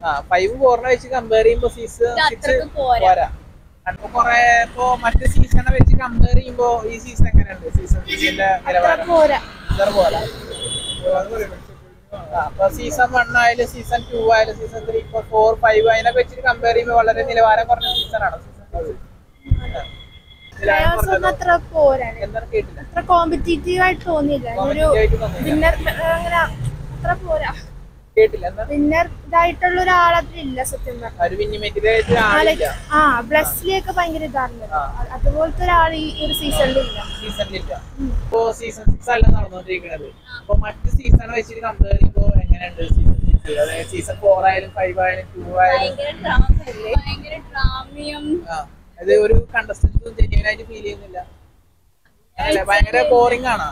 ആ ഫൈവ് ഫോറിനെ വെച്ച് കമ്പയർ ചെയ്യുമ്പോ സീസൺ ഇത് സിക്സ് അത്രക്ക് പോരാ. പോരാ അപ്പൊ കൊറേ ഇപ്പൊ മറ്റു സീസണെ വെച്ച് കമ്പയർ ചെയ്യുമ്പോ ഈ സീസൺ എങ്ങനെയുണ്ട് സീസൺ സിക്സിന്റെ അത്ര നിലവാരം പോരാ ഇത്ര പോരാ ആ, അപ്പൊ സീസൺ വൺ ആയാലും സീസൺ ടു ആയാലും season three four four five അതിനൊക്കെ വെച്ചിട്ട് കമ്പയർ ചെയ്യുമ്പോൾ വളരെ നിലവാരം കുറഞ്ഞ സീസൺ ആണോ പ്രയാസം ഒന്നും അത്ര പോരാ എന്താണ് കേട്ടില്ല അത്ര കോമ്പറ്റീറ്റീവ് ആയിട്ട് തോന്നിയില്ല ഒരു Competitive ആയിട്ട് തോന്നിയില്ല. വിന്നർ അങ്ങനെ അത്ര പോരാ കേട്ടില്ല എന്താ വിന്നർ ഇതായിട്ടുള്ള ഒരാളത്ര ഇല്ല സത്യം പറഞ്ഞാൽ ഒരു വിന്നിമെന്റിലായിട്ട് ആളില്ല ആ ബ്ലസ്ലിയൊക്കെ ഭയങ്കര ഇതാണല്ലോ ആ. അ- അതുപോലത്തെ ഒരാൾ ഈ ഒരു സീസണിൽ ഇല്ല സീസണിലില്ല ഇപ്പോ സീസൺ സിക്സ് അല്ല നടന്നുകൊണ്ടിരിക്കുന്നത് അപ്പൊ മറ്റ് സീസൺ വെച്ചിട്ട് കമ്പയർ ചെയ്യുമ്പോ എങ്ങനെയുണ്ട് സീസൺ സിക്സ് അതായത് സീസൺ ഫോർ ആയാലും ഫൈവ് ആയാലും ടു ആയാലും ഭയങ്കര ഡ്രാമയല്ലേ ഭയങ്കര ഡ്രാമയും ആ അത് ഒരു കണ്ടസ്റ്റൻസും ജെന്യൂൻ ആയിട്ട് ഫീൽ ചെയ്യുന്നില്ല അല്ലേ ഭയങ്കര ബോറിംഗ് ആണ്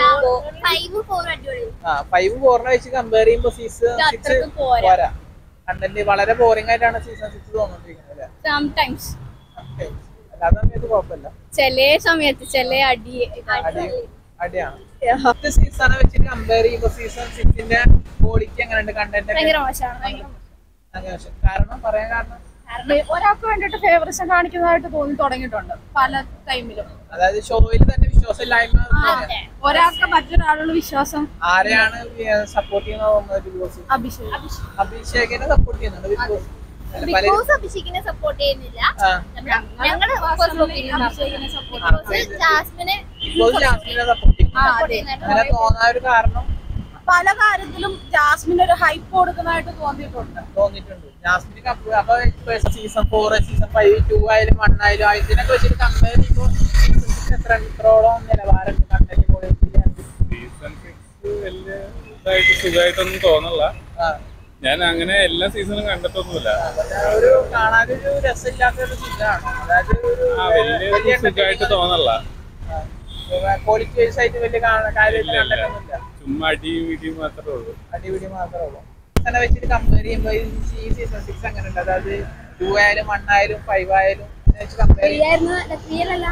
ഫൈവ് ഫോർ അടിപൊളി ആ ഫൈവ് ഫോറിനെ വെച്ച് കമ്പയർ ചെയ്യുമ്പോ സീസൺ ഇത് സിക്സ് അത്രക്ക് പോരാ. പോരാ കണ്ടന്റ് വളരെ ബോറിംഗ് ആയിട്ടാണ് സീസൺ സിക്സ് തോന്നുന്നിരിക്കുന്നത് അല്ലേ സംടൈംസ് Okay. അല്ലാതെ സമയത്ത് കുഴപ്പമില്ല ചില സമയത്ത് ചില അടി അടി അടിയാണ് ഫസ്റ്റ് സീസണെ വെച്ചിട്ട് കമ്പയർ ചെയ്യുമ്പോ സീസൺ സിക്സിന്റെ ക്വാളിറ്റി എങ്ങനെയുണ്ട് കണ്ടന്റ് ഭയങ്കര മോശമാണ് ഭയങ്കര അങ്ങനെ പക്ഷെ കാരണം പറയാൻ കാരണം കാരണം ഒരാൾക്ക് വേണ്ടിട്ട് ഫേവറിസം കാണിക്കുന്നതായിട്ട് തോന്നി തുടങ്ങിയിട്ടുണ്ട് പല ടൈമിലും അതായത് ഷോയിൽ തന്നെ വിശ്വാസമില്ലായ്മ തോന്നിയ. ഒരാൾക്ക് മറ്റൊരാളുടെ വിശ്വാസം ആരെയാണ് സപ്പോർട്ട് ചെയ്യുന്നത് തോന്നുന്നത് ബിഗ് ബോസ് അഭിഷേക് അഭിഷേകിനെ സപ്പോർട്ട് ചെയ്യുന്നുണ്ട് ബിഗ് ബോസ് അല്ല, ബിഗ് പലരും- ബോസ് അഭിഷേകിനെ സപ്പോർട്ട് ചെയ്യുന്നില്ല ആ, ഞങ്ങള് personal opinion ആണ്. അഭിഷേകിനെ support ആ, ബിഗ് ബോസ് ജാസ്മിനെ ബിഗ് ബോസ് ജാസ്മിനെ സപ്പോർട്ട് ചെയ്യും ആ, support അതെ. ചെയ്യുന്നതായിട്ട് അങ്ങനെ കുറേ തോന്നാൻ ഒരു കാരണം പല കാര്യത്തിലും ജാസ്മിന് ഒരു ഹൈപ്പ് കൊടുക്കുന്നതായിട്ട് തോന്നിയിട്ടുണ്ട് തോന്നിയിട്ടുണ്ട് ജാസ്മിന് കപ്പ് അപ്പൊ season four season five two ആയാലും വൺ ആയാലും ഇതിനൊക്കെ വെച്ചിട്ട് കമ്പയർ ചെയ്യുമ്പോൾ സീസൺ സിക്സ് എത്ര ഇത്രോളം നിലവാരം കണ്ടന്റ് ക്വാളിറ്റി സീസൺ സിക്സ് വലിയ ഇതായിട്ട് സുഖമായിട്ടൊന്നും തോന്നല്ല ഞാൻ അങ്ങനെ എല്ലാ സീസണും കണ്ടിട്ടൊന്നുമില്ല ഒരു കാണാനൊരു രസമില്ലാത്ത ഒരു സീസണാണ് അതായത് ഒരു ആ വലിയ സുഖമായിട്ട് തോന്നല്ല ക്വാളിറ്റി വൈസ് ആയിട്ട് വലിയ കാണ- കാര്യമായിട്ട് ഇല്ല, ഇല്ല. കണ്ടിട്ടൊന്നുമില്ല ചുമ്മാ അടിയും ഇടിയും മാത്രമേ ഉള്ളൂ അടിപിടി മാത്രമേ ഉള്ളൂ സീസണെ വെച്ചിട്ട് കമ്പയർ ചെയ്യുമ്പോൾ ഈ സീസൺ സിക്സ് അങ്ങനെ ഉണ്ട് അതായത് ടു ആയാലും വൺ ആയാലും ഫൈവ് ആയാലും വെച്ച് കമ്പയർ റിയലല്ല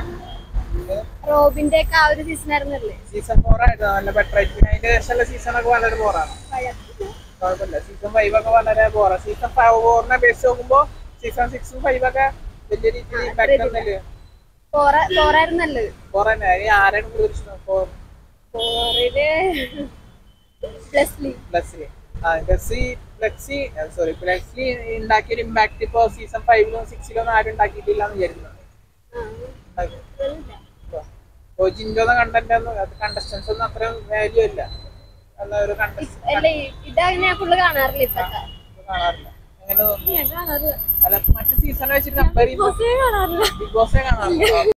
റോബിന്റെ ഒക്കെ ആ ഒരു സീസൺ ആയിരുന്നല്ലേ സീസൺ ഫോർ ആയിട്ട് നല്ല ബെറ്റർ ആയിട്ട് പിന്നെ അതിന്റെ ശേഷമുള്ള സീസണൊക്കെ വളരെ ബോറാണ് കുഴപ്പമില്ല സീസൺ ഫൈവ് ഒക്കെ വളരെ ബോറാണ് സീസൺ ഫൈവ് ഫോറിനെ ബേസ് നോക്കുമ്പോൾ സീസൺ സിക്സും ഫൈവ് ഒക്കെ വലിയ രീതിയിൽ ഇമ്പാക്ട് ഒന്നുമില്ല ഫോറായിരുന്നല്ലത് ഫോർ തന്നെ ഇനി ആരാണ് കൂടുതൽ ഇഷ്ടം ഫോർ ഫോറില് പ്ലസ്ലി പ്ലസ് ആ ഗസി ഫ്ലെക്സി സോറി ഫ്ലെക്സി ഉണ്ടാക്കിയ ഒരു ഇമ്പാക്ട് ഇപ്പോ സീസൺ ഫൈവിലും സിക്സിലും ഒന്നും ആരും ഉണ്ടാക്കിയിട്ടില്ല എന്ന് വിചാരിക്കുന്നത് ഓ ജിൻജോന്ന കണ്ടന്റ് ഒന്നും കണ്ടസ്റ്റൻസ് ഒന്നും അത്ര വാല്യൂ ഇല്ല നല്ല ഒരു കണ്ടസ്റ്റ് അല്ല ഇതങ്ങനെ ഫുള്ള് കാണാറില്ല ഇപ്പത്തെ കാണാറില്ല എങ്ങനെ തോന്നുന്നു കാണാറില്ല അല്ല മറ്റു സീസണെ വെച്ചിട്ട് കമ്പയർ ചെയ്യുമ്പോൾ കാണാറില്ല ബിഗ് ബോസേ കാണാറില്ല